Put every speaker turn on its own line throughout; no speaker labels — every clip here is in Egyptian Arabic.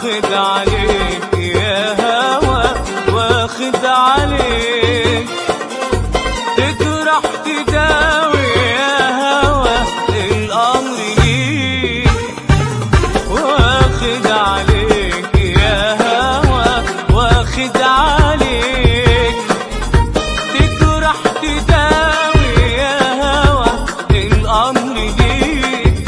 واخد عليك يا هوى واخد عليك تجرح تداوي يا هوى الأمر ليك واخد عليك يا هوى واخد عليك تجرح تداوي يا هوى الأمر ليك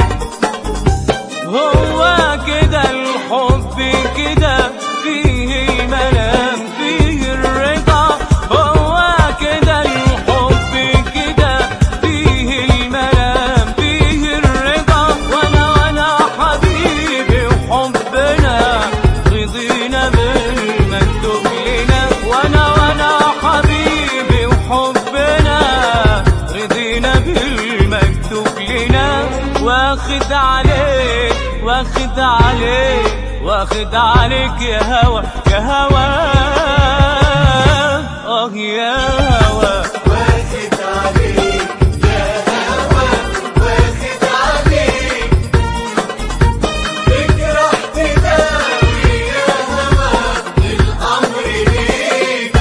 هو كده الحب كده فيه المنام فيه الرضا هو كده الحب كده فيه المنام فيه الرضا وانا وانا حبيبي وحبنا رضينا بالمكتوب لنا وانا وانا حبيبي وحبنا رضينا بالمكتوب لنا واخد عليك واخد عليك واخد عليك يا هوى يا هوى اه يا هوى
واخد عليك يا هوى واخد عليك تجرح تداوي يا هوى الأمر ليك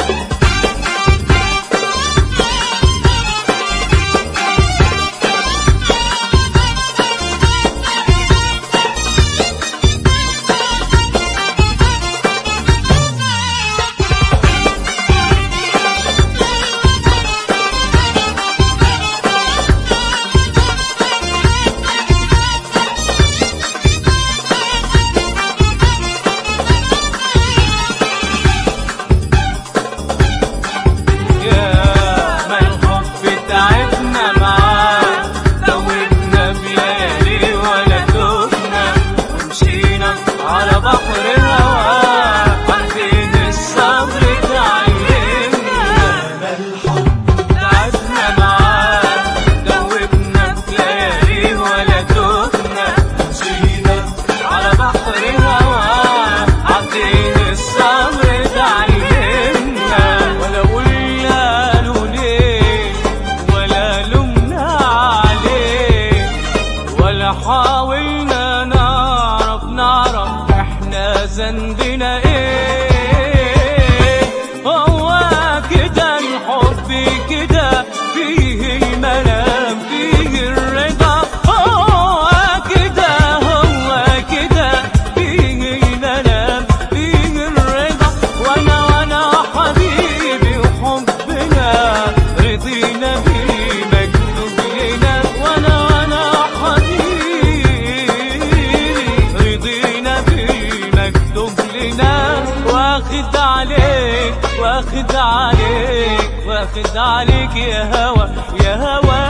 يا ما الحب تعبنا معاه دوبنا بليالي ولا تهنا ومشينا على بحر الهوى عارفين الصبر تعلمنا
ما الحب
تعبنا معاه دوبنا بليالي ولا تهنا
مشينا
على بحر الهوى عارفين الصبر تعلمنا ولا قلنا له ليه ولا لمنا عليه ولا حاولنا نعرف نعرف احنا ذنبنا ايه هو كده الحب كده فيه المنام فيه الرضا هو كده هو كده فيه المنام فيه الرضا وانا وانا حبيبي وحبنا رضينا بالمكتوب لنا وانا وانا حبيبي رضينا بالمكتوب لنا واخد عليك واخد عليك واخد عليك يا هوى يا هوى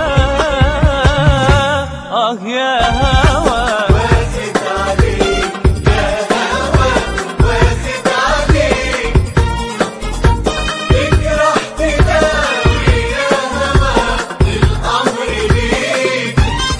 اه يا هوى
واخد عليك يا هوى واخد عليك تجرح تداوي يا هوى الأمر ليك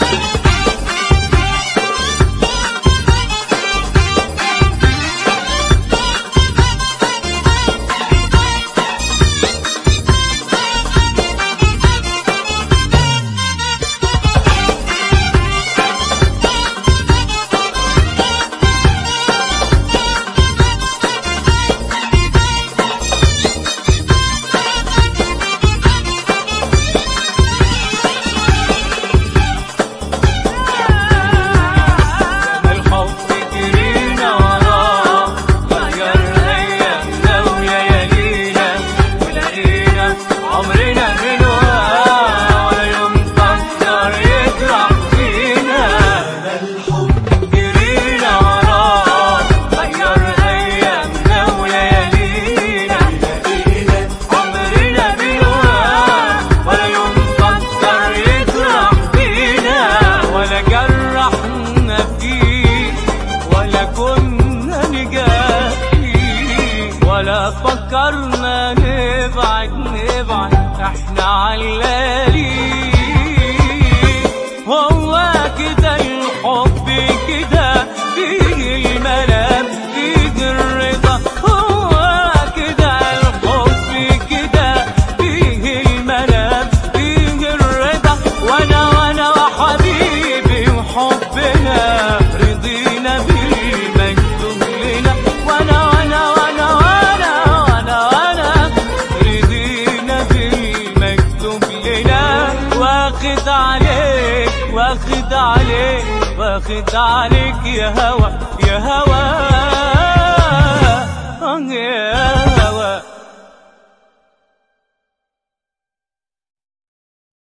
الحب جرينا وراه غير ايامنا وليالينا ولقينا عمرنا منها ولا يوم فكر يجرح فينا
ما الحب
جرينا وراه غير ايامنا وليالينا
لقينا
عمرنا منها ولا يوم فكر يجرح فينا ولا جرحنا فيه ولا كنا نجاهي ولا فكرنا نبعد نبعد احنا علالي هو كده الحب كده فيه المنام فيه الرضا هو كده الحب كده فيه المنام فيه الرضا وانا وانا وحبيبي وحبنا رضينا بالمكتوب واخد عليك واخد عليك يا هوا يا هوا